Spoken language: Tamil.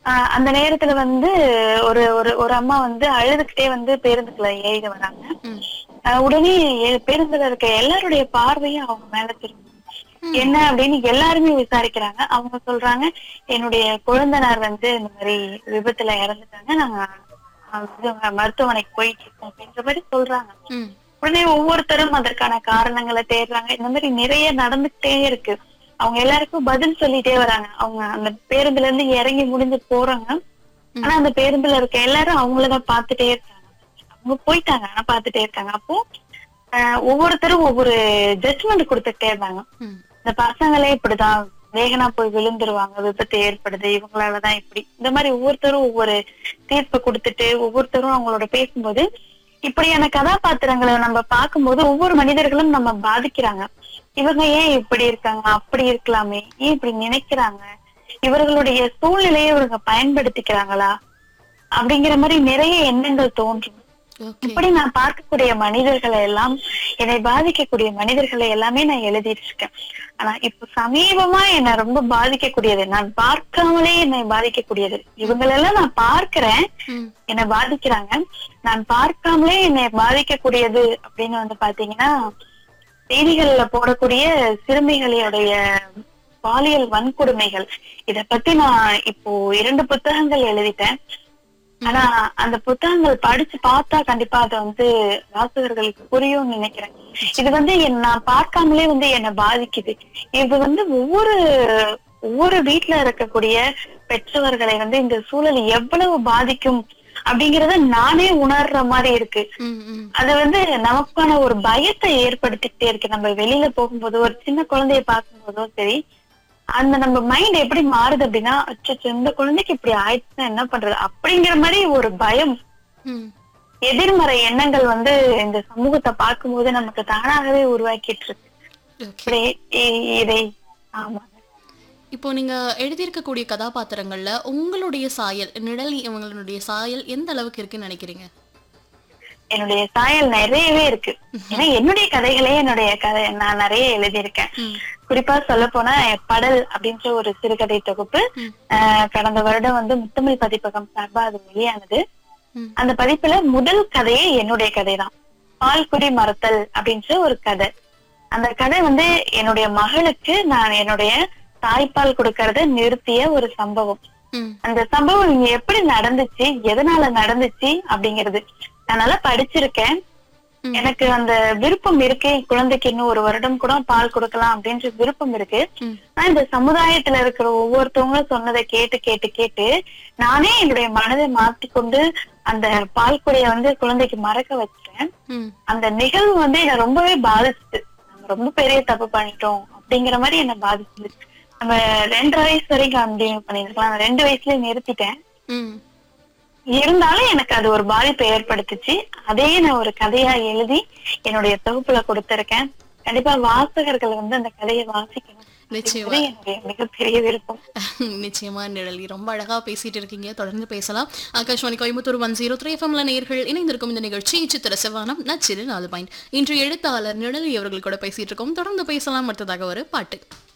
ஆஹ் அந்த நேரத்துல வந்து ஒரு ஒரு ஒரு அம்மா வந்து அழுதுகிட்டே வந்து பேருந்துக்குள்ள ஏறி வராங்க ம் ஆஹ் உடனே எ- பேருந்துல இருக்க எல்லாருடைய பார்வையும் அவங்க மேல திரும்பும் என்ன அப்படின்னு எல்லாருமே விசாரிக்கிறாங்க அவங்க சொல்றாங்க என்னுடைய குழந்தனார் வந்து இந்த மாதிரி விபத்துல இறந்துட்டாங்க நாங்க ஆஹ் இது மருத்துவமனைக்கு போயிட்டு இருக்கோம் அப்படின்ற மாதிரி சொல்றாங்க ம் உடனே ஒவ்வொருத்தரும் அதற்கான காரணங்களை தேடுறாங்க இந்த மாதிரி நிறைய நடந்துகிட்டே இருக்கு அவங்க எல்லாருக்கும் பதில் சொல்லிட்டே வராங்க அவங்க அந்த பேருந்துல இருந்து இறங்கி முடிஞ்சு போறாங்க ஆனா அந்த பேருந்துல இருக்க எல்லாரும் அவங்களதான் பாத்துட்டே இருக்காங்க அவங்க போயிட்டாங்க ஆனா பாத்துட்டே இருக்காங்க அப்போ ஆஹ் ஒவ்வொருத்தரும் ஒவ்வொரு ஜட்ஜ்மெண்ட் கொடுத்துட்டே இருந்தாங்க ம் இந்த பசங்களே இப்படிதான் வேகனா போய் விழுந்துருவாங்க விபத்து ஏற்படுது இவங்களாலதான் இப்படி இந்த மாதிரி ஒவ்வொருத்தரும் ஒவ்வொரு தீர்ப்பு கொடுத்துட்டு ஒவ்வொருத்தரும் அவங்களோட பேசும்போது இப்படியான கதாபாத்திரங்களை நம்ம பார்க்கும்போது ஒவ்வொரு மனிதர்களும் நம்ம பாதிக்கிறாங்க இவங்க ஏன் இப்படி இருக்காங்க அப்படி இருக்கலாமே ஏன் இப்படி நினைக்கிறாங்க இவர்களுடைய சூழ்நிலையை இவங்க பயன்படுத்திக்கிறாங்களா அப்படிங்கிற மாதிரி நிறைய எண்ணங்கள் தோன்றும் ஓகே இப்படி நான் பார்க்கக்கூடிய மனிதர்களை எல்லாம் என்னை பாதிக்கக்கூடிய மனிதர்களை எல்லாமே நான் எழுதிட்டு இருக்கேன் ஆனா இப்ப சமீபமா என்னை ரொம்ப பாதிக்கக்கூடியது நான் பார்க்காமலே என்னை பாதிக்கக்கூடியது இவங்களெல்லாம் நான் பார்க்கிறேன் ம் என்னை பாதிக்கிறாங்க நான் பார்க்காமலே என்னை பாதிக்கக்கூடியது அப்படின்னு வந்து பாத்தீங்கன்னா செய்திகள்ல போடக்கூடிய சிறுமிகளுடைய பாலியல் வன்கொடுமைகள் இத பத்தி நான் இப்போ இரண்டு புத்தகங்கள் எழுதிட்டேன் ஆனா அந்த புத்தகங்கள் படிச்சு பார்த்தா கண்டிப்பா அது வந்து வாசகர்களுக்கு புரியும்னு நினைக்கிறேன் இது வந்து என் நான் பார்க்காமலே வந்து என்னை பாதிக்குது இது வந்து ஒவ்வொரு ஒவ்வொரு வீட்டுல இருக்கக்கூடிய பெற்றவர்களை வந்து இந்த சூழல் எவ்வளவு பாதிக்கும் அப்படிங்கறத நானே உணர்ற மாதிரி இருக்கு ம் ம் அது வந்து நமக்கான ஒரு பயத்தை ஏற்படுத்திக்கிட்டே இருக்கு நம்ம வெளியில போகும்போது ஒரு சின்ன குழந்தைய பார்க்கும்போதோ சரி அந்த நம்ம மைண்ட் எப்படி மாறுது அப்படின்னா அச்சோ இந்த குழந்தைக்கு இப்படி ஆயிடுச்சுன்னா என்ன பண்றது அப்படிங்கிற மாதிரி ஒரு பயம் ம் எதிர்மறை எண்ணங்கள் வந்து இந்த சமூகத்தை பார்க்கும்போது நமக்கு தானாகவே உருவாக்கிட்டு இருக்கு ஓகே இப்படி இ- இதை ஆமா இப்போ நீங்க எழுதியிருக்கக்கூடிய கதாபாத்திரங்கள்ல உங்களுடைய சாயல் நிழல் இவங்களுடைய சாயல் எந்த அளவுக்கு இருக்குன்னு நினைக்கிறீங்க என்னுடைய சாயல் நிறையவே இருக்கு ஏன்னா என்னுடைய கதைகளே என்னுடைய கதை நான் நிறைய எழுதியிருக்கேன் ம் குறிப்பா சொல்ல போனா படல் அப்படின்ற ஒரு சிறுகதை தொகுப்பு ம். ஆஹ் கடந்த வருடம் வந்து முத்தமிழ் பதிப்பகம் சார்பா அது வெளியானது ம் அந்த பதிப்புல முதல் கதையே என்னுடைய கதை தான் பால்குடி மறத்தல் அப்படின்ற ஒரு கதை அந்த கதை வந்து என்னுடைய மகளுக்கு நான் என்னுடைய தாய்ப்பால் கொடுக்கறத நிறுத்திய ஒரு சம்பவம் ம் அந்த சம்பவம் இங்க எப்படி நடந்துச்சு எதனால நடந்துச்சு அப்படிங்கிறது நான் நல்லா படிச்சிருக்கேன் ம். எனக்கு அந்த விருப்பம் இருக்கு என் குழந்தைக்கு இன்னும் ஒரு வருடம் கூட பால் கொடுக்கலாம் அப்படின்ற விருப்பம் இருக்கு ம் ஆனா இந்த சமுதாயத்துல இருக்கிற ஒவ்வொருத்தவங்களும் சொன்னதை கேட்டு கேட்டு கேட்டு நானே என்னுடைய மனதை மாத்திக்கொண்டு அந்த பால் குடைய வந்து குழந்தைக்கு மறக்க வச்சிட்டேன் ம் அந்த நிகழ்வு வந்து என்ன ரொம்பவே பாதிச்சுது நம்ம ரொம்ப பெரிய தப்பு பண்ணிட்டோம் அப்படிங்கிற மாதிரி என்ன பாதிச்சுது நம்ம ரெண்டரை வயசு வரைக்கும் கண்டினியூ பண்ணிருக்கலாம் நான் ரெண்டு வயசுலயே நிறுத்திட்டேன் ம் இருந்தாலும் எனக்கு அது ஒரு பாதிப்பை ஏற்படுத்துச்சு அதையே நான் ஒரு கதையா எழுதி என்னுடைய தொகுப்புல கொடுத்திருக்கேன் கண்டிப்பா வாசகர்கள் வந்து அந்த கதையை வாசிக்கணும் நிச்சயமா அப்படிங்கிறது என்னுடைய மிகப்பெரிய விருப்பம் நிச்சயமா நிழலி ரொம்ப அழகா பேசிட்டு இருக்கீங்க தொடர்ந்து பேசலாம் Akashvani Coimbatore one zero three எஃப்எம்ல நேர்கள் இணைந்திருக்கும் இந்த நிகழ்ச்சி சித்திர செவ்வானம் நச்சிரு நாலு பாயிண்ட் இன்று எழுத்தாளர் நிழலி அவர்கள் கூட பேசிட்டு இருக்கோம் தொடர்ந்து பேசலாம் அடுத்ததாக ஒரு பாட்டு